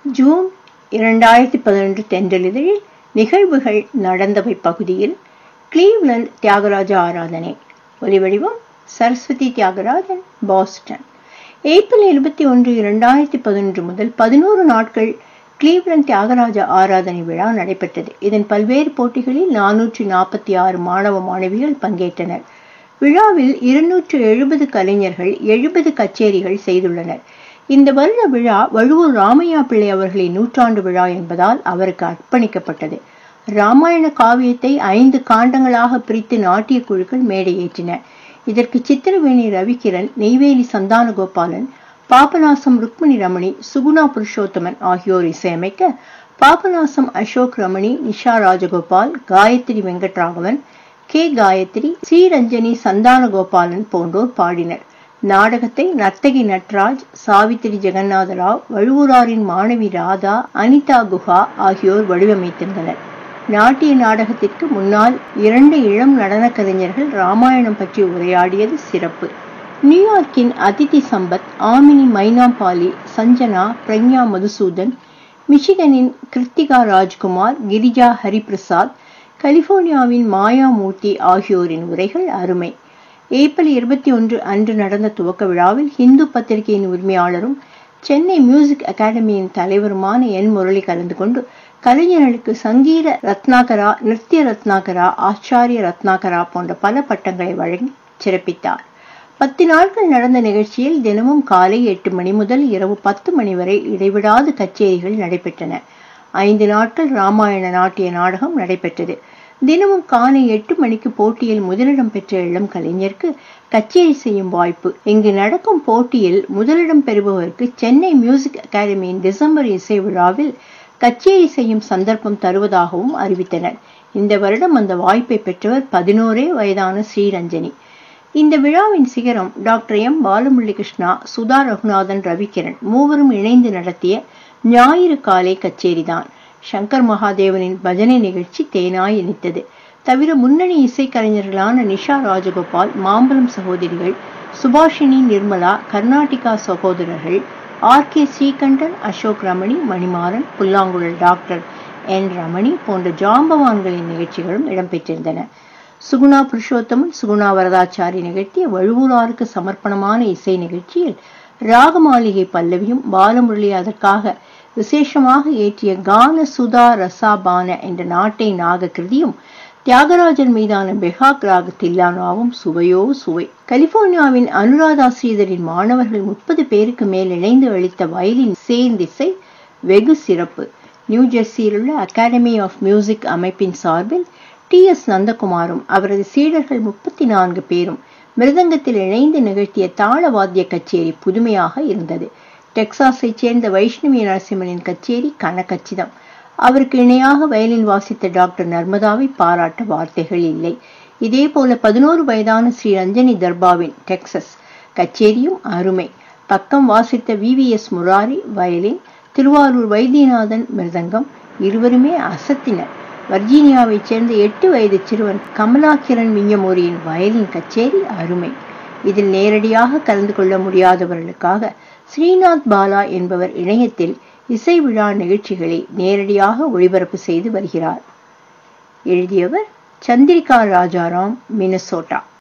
June இரண்டாயிரத்தி பதினொன்று தென்றலிதழில் நிகழ்வுகள் நடந்தவை பகுதியில் கிளீவ்லண்ட் தியாகராஜ ஆராதனை ஒலிவடிவம் சரஸ்வதி தியாகராஜன் பாஸ்டன் ஏப்ரல் இருபத்தி ஒன்று இரண்டாயிரத்தி பதினொன்று முதல் பதினோரு நாட்கள் கிளீவ்லண்ட் தியாகராஜ ஆராதனை விழா நடைபெற்றது இதன் பல்வேறு போட்டிகளில் நானூற்றி நாற்பத்தி ஆறு மாணவ மாணவிகள் பங்கேற்றனர் விழாவில் இருநூற்று எழுபது கலைஞர்கள் எழுபது கச்சேரிகள் செய்துள்ளனர் இந்த வருட விழா வழுவூர் ராமையா பிள்ளை அவர்களின் நூற்றாண்டு விழா என்பதால் அவருக்கு அர்ப்பணிக்கப்பட்டது ராமாயண காவியத்தை ஐந்து காண்டங்களாக பிரித்து நாட்டிய குழுக்கள் மேடையேற்றின இதற்கு சித்திரவேணி ரவிகிரண் நெய்வேலி சந்தான கோபாலன் பாபநாசம் ருக்மிணி ரமணி சுகுணா புருஷோத்தமன் ஆகியோர் இசையமைக்க பாபநாசம் அசோக் ரமணி நிஷா ராஜகோபால் காயத்ரி வெங்கட்ராகவன் கே காயத்ரி ஸ்ரீரஞ்சனி சந்தான கோபாலன் போன்றோர் பாடினர் நாடகத்தை நர்த்தகி நட்ராஜ் சாவித்திரி ஜெகநாத ராவ் வழுவூராரின் மாணவி ராதா அனிதா குஹா ஆகியோர் வடிவமைத்திருந்தனர் நாட்டிய நாடகத்திற்கு முன்னால் இரண்டு இளம் நடன கலைஞர்கள் ராமாயணம் பற்றி உரையாடியது சிறப்பு நியூயார்க்கின் அதிதி சம்பத் ஆமினி மைனாபாலி சஞ்சனா பிரக்ஞா மதுசூதன் மிச்சிகனின் கிருத்திகா ராஜ்குமார் கிரிஜா ஹரிபிரசாத் கலிபோர்னியாவின் மாயாமூர்த்தி ஆகியோரின் உரைகள் அருமை ஏப்ரல் இருபத்தி ஒன்று அன்று நடந்த துவக்க விழாவில் ஹிந்து பத்திரிகையின் உரிமையாளரும் சென்னை மியூசிக் அகாடமியின் தலைவருமான என் முரளி கலந்து கொண்டு கலைஞர்களுக்கு சங்கீத ரத்னாகரா நிருத்திய ரத்னாகரா ஆச்சாரிய ரத்னாகரா போன்ற பல பட்டங்களை வழங்கி சிறப்பித்தார் பத்து நாட்கள் நடந்த நிகழ்ச்சியில் தினமும் காலை எட்டு மணி முதல் இரவு பத்து மணி வரை இடைவிடாது கச்சேரிகள் நடைபெற்றன ஐந்து நாட்கள் ராமாயண நாட்டிய நாடகம் நடைபெற்றது தினமும் காலை எட்டு மணிக்கு போட்டியில் முதலிடம் பெற்ற இளம் கலைஞருக்கு கச்சேரி செய்யும் வாய்ப்பு இங்கு நடக்கும் போட்டியில் முதலிடம் பெறுபவருக்கு சென்னை மியூசிக் அகாடமியின் டிசம்பர் இசை விழாவில் கச்சேரி செய்யும் சந்தர்ப்பம் தருவதாகவும் அறிவித்தனர் இந்த வருடம் அந்த வாய்ப்பை பெற்றவர் பதினோரே வயதான ஸ்ரீரஞ்சனி இந்த விழாவின் சிகரம் டாக்டர் எம் பாலமுரளி கிருஷ்ணா சுதா ரகுநாதன் ரவிகிரண் மூவரும் இணைந்து நடத்திய ஞாயிறு காலை கச்சேரிதான் சங்கர் மகாதேவனின் பஜனை நிகழ்ச்சி தேனாய் இனித்தது தவிர முன்னணி இசைக்கலைஞர்களான நிஷா ராஜகோபால் மாம்பலம் சகோதரிகள் சுபாஷினி நிர்மலா கர்நாடிகா சகோதரர்கள் ஆர் கே ஸ்ரீகண்டன் அசோக் ரமணி மணிமாறன் புல்லாங்குழல் டாக்டர் என் ரமணி போன்ற ஜாம்பவான்களின் நிகழ்ச்சிகளும் இடம்பெற்றிருந்தன சுகுணா புருஷோத்தமன் சுகுணா வரதாச்சாரி நிகழ்த்திய வழுவூராருக்கு சமர்ப்பணமான இசை நிகழ்ச்சியில் ராகமாளிகை பல்லவியும் பாலமுரளி அதற்காக விசேஷமாக இயற்றிய கான சுதா ரசாபான என்ற நாட்டை நாக கிருதியும் தியாகராஜன் மீதான பெஹாக் ராக தில்லானாவும் சுவையோ சுவை கலிபோர்னியாவின் அனுராதா ஸ்ரீதரின் மாணவர்கள் முப்பது பேருக்கு மேல் இணைந்து அளித்த வயலின் சேர்ந்திசை வெகு சிறப்பு நியூ ஜெர்சியில் உள்ள அகாடமி ஆஃப் மியூசிக் அமைப்பின் சார்பில் டி எஸ் நந்தகுமாரும் அவரது சீடர்கள் முப்பத்தி நான்கு பேரும் மிருதங்கத்தில் இணைந்து நிகழ்த்திய தாள வாத்திய கச்சேரி புதுமையாக இருந்தது டெக்சாஸை சேர்ந்த வைஷ்ணவி நரசிம்மனின் கச்சேரி கனகச்சிதம் அவருக்கு இணையாக வயலின் வாசித்த டாக்டர் நர்மதாவை பாராட்ட வார்த்தைகள் இல்லை இதே போல பதினோரு வயதான ஸ்ரீ ரஞ்சனி தர்பாவின் டெக்சஸ் கச்சேரியும் அருமை பக்கம் வாசித்த V V S Murari violin Thiruvarur Vaidyanathan mridangam இருவருமே அசத்தினர் வர்ஜீனியாவைச் சேர்ந்த எட்டு வயது சிறுவன் கமலா கிரண் மிஞ்சமோரியின் வயலின் கச்சேரி அருமை இதில் நேரடியாக கலந்து கொள்ள முடியாதவர்களுக்காக ஸ்ரீநாத் பாலா என்பவர் இணையத்தில் இசை விழா நிகழ்ச்சிகளை நேரடியாக ஒளிபரப்பு செய்து வருகிறார் எழுதியவர் சந்திரிகா ராஜாராம் மினசோட்டா